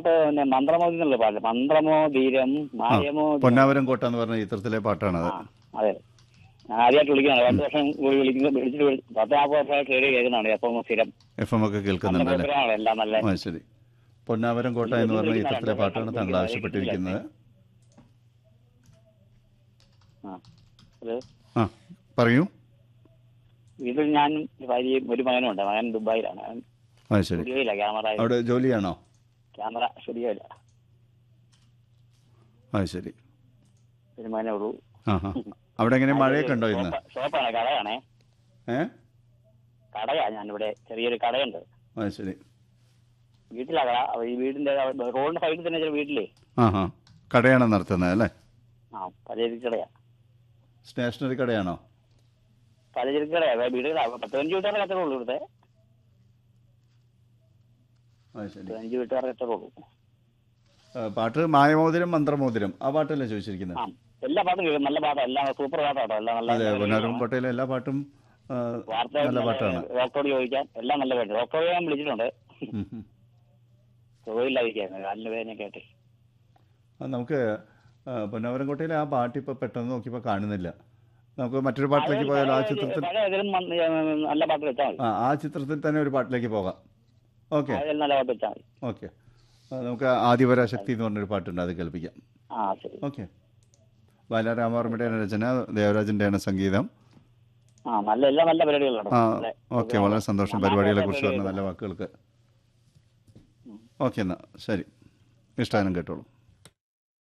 പാട്ട് പിന്നെ മന്ത്രമോദി എന്നുള്ള പാട്ട് മന്ത്രമോ ധീരം മായമോ പൊന്നാവരം കോട്ട എന്ന് പറഞ്ഞ ചിത്രത്തിലെ പാട്ടാണത് ആ, അതെ ഞാൻ ആദ്യമായിട്ട് വിളിക്കുന്നതാണ് രണ്ടു വർഷം കൂടി വിളിക്കുന്ന വിളിച്ചിട്ട് വിളി- പത്ത് നാൽപ്പത് വർഷമായിട്ട് റേഡിയോ കേൾക്കുന്നതാണ് എപ്പം സ്ഥിരം എഫ് എം ഒക്കെ നല്ല കേൾക്കുന്നുണ്ട് അല്ലേ പ്രോഗ്രാമാണ് എല്ലാം നല്ല ആ ശരി പൊന്നാവരം കോട്ട എന്ന് പറഞ്ഞ ചിത്രത്തിലെ പാട്ടാണ് താങ്കൾ ആവശ്യപ്പെട്ടിരിക്കുന്നത് ആ അത് ആ പറയൂ വീട്ടിൽ ഞാൻ ഭാര്യയും ഒരു മകനും ഉണ്ട് മകൻ ദുബായിലാണ് അവൻ ആ ശരി സ്റ്റുഡിയോയില്ല ക്യാമറ അവിടെ ജോലിയാണോ ക്യാമറ സ്റ്റുഡിയോയില്ല ആ ശരി ഒരു മകനേ ഉള്ളൂ ആ ഹാ അവിടെ എങ്ങനെ മഴയൊക്കെ ഉണ്ടോ ഇന്ന് ഷോപ്പ്- ഷോപ്പാണ് കടയാണേ ഏ കടയാ ഞാനിവിടെ ചെറിയൊരു കടയുണ്ട് ആ ശരി വീട്ടിലാ കട അപ്പൊ ഈ വീടിന്റെ റോഡിന്റെ സൈഡിൽ തന്നെ ചില വീട്ടിലേ ആ ഹാ കടയാണ് നടത്തുന്നത് അല്ലേ ആ പലചരക്ക് കടയാ സ്റ്റേഷനറി കടയാണോ പലചരക്ക് കടയാ വേ- വീടുകളാ പത്ത് പതിനഞ്ച് വീട്ടുകാരെ കത്തറേ ഉള്ളൂ ഇവിടുത്തെ ആ ശരി പതിനഞ്ച് വീട്ടുകാരെ കത്തറേ ഉള്ളൂ ആ, പാട്ട് മായമോതിരം മന്ത്രമോതിരം ആ പാട്ടല്ലേ ചോദിച്ചിരിക്കുന്നത് ആ എല്ലാ പാട്ടും കേൾക്കും നല്ല പാട്ടാ എല്ലാം സൂപ്പർ പാട്ടാട്ടോ എല്ലാം നല്ല അതെ പൊന്നാരം കോട്ടയിലെ എല്ലാ പാട്ടും ആ, വാർത്ത നല്ല പാട്ടാണ് ഡോക്ടറോട് ചോദിക്കാൻ എല്ലാം നല്ല പാട്ട് ഡോക്ടറോട് ഞാൻ വിളിച്ചിട്ടുണ്ട് ഉം, ഉം. സുഖമില്ലാതിരിക്കായിരുന്നു കാലിന് വേദനയൊക്കെ ആയിട്ട് ആ, നമുക്ക് ആ, പൊന്നാവരം കോട്ടയിലെ ആ പാട്ട് ഇപ്പോൾ പെട്ടെന്ന് നോക്കിയപ്പോൾ കാണുന്നില്ല നമുക്ക് മറ്റൊരു പാട്ടിലേക്ക് പോയാലോ ആ ചിത്രത്തിൽ പഴയ ഏതെങ്കിലും മ- നല്ല പാട്ട് വെച്ചാൽ മതി ആ ആ ചിത്രത്തിൽ തന്നെ ഒരു പാട്ടിലേക്ക് പോകാം ഓക്കെ ഏതെങ്കിലും നല്ല പാട്ട് വെച്ചാൽ മതി ഓക്കെ നമുക്ക് ആദിപരാശക്തി എന്ന് പറഞ്ഞൊരു പാട്ടുണ്ട് അത് കേൾപ്പിക്കാം ആ ശരി ഓക്കെ ബാലരാമവർമ്മയുടെയാണ് രചന ദേവരാജൻ്റെയാണ് സംഗീതം ആ നല്ല എല്ലാം നല്ല പരിപാടികളാണ് ആ നല്ല ഓക്കെ വളരെ സന്തോഷം പരിപാടികളെ കുറിച്ച് പറഞ്ഞ നല്ല വാക്കുകൾക്ക് ഓക്കെ എന്നാൽ ശരി ഇഷ്ടാനം കേട്ടോളൂ